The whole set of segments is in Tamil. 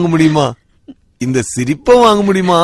வாங்க முடியுமா இந்த சிரிப்பை வாங்க முடியுமா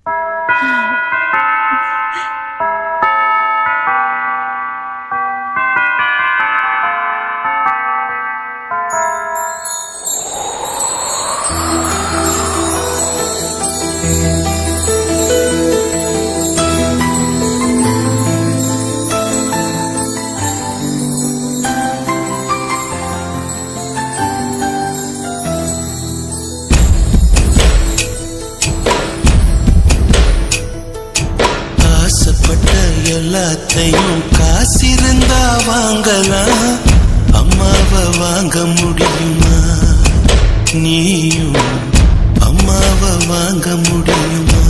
ஆசைப்பட்ட எல்லாத்தையும் காசிருந்தா வாங்கலாம் அம்மாவை வாங்க முடியுமா நீயும் அம்மாவை வாங்க முடியுமா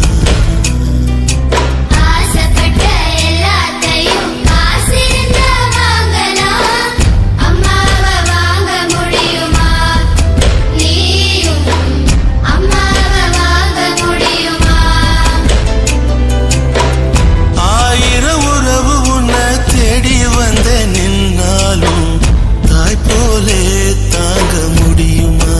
ஆசைப்பட்ட எல்லாத்தையும் காசிருந்தா வாங்கலாம் அம்மாவை வாங்க முடியுமா நீயும் அம்மாவை வாங்க முடியுமா ஆயிரம் உறவு உன்னை தேடி வந்த நின்னாலும் தாய் போலே தாங்க முடியுமா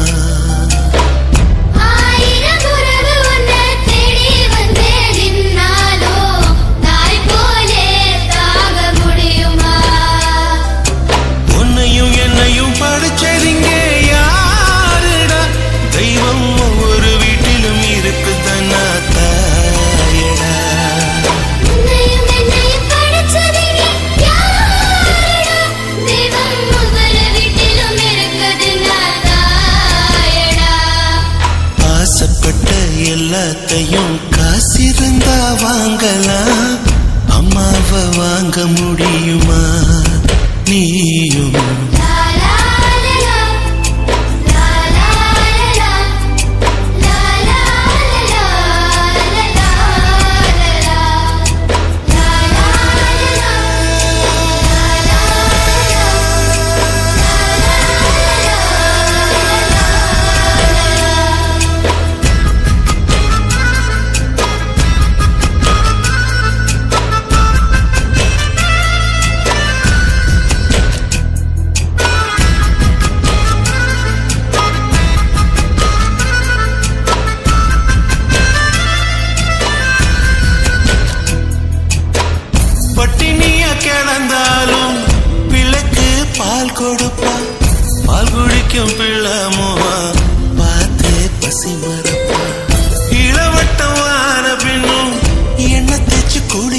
ஆயிரம் உறவு உன்னை தேடி வந்து நின்னாலோ தாய் போலே தாக முடியுமா உன்னையும் என்னையும் படிச்சதிங்க யாருடா தெய்வம் ஒவ்வொரு வீட்டிலும் இருக்குதன்னா தாயடா உன்னையும் என்னையும் படைச்சதிங்க யாருடா தெய்வம் ஒவ்வொரு வீட்டிலும் இருக்குது தாயடா ஆசைப்பட்ட எல்லாத்தையும் காசிருந்தா வாங்கலாம் அம்மாவை வாங்க முடியுமா நீயும் லா லா லா லா லா லா லா லா லா லா பட்டினிய கிடந்தாலும் பிள்ளைக்கு பால் கொடுப்பா பால் குடிக்கும் பிள்ளை முகம் பார்த்து பசி மற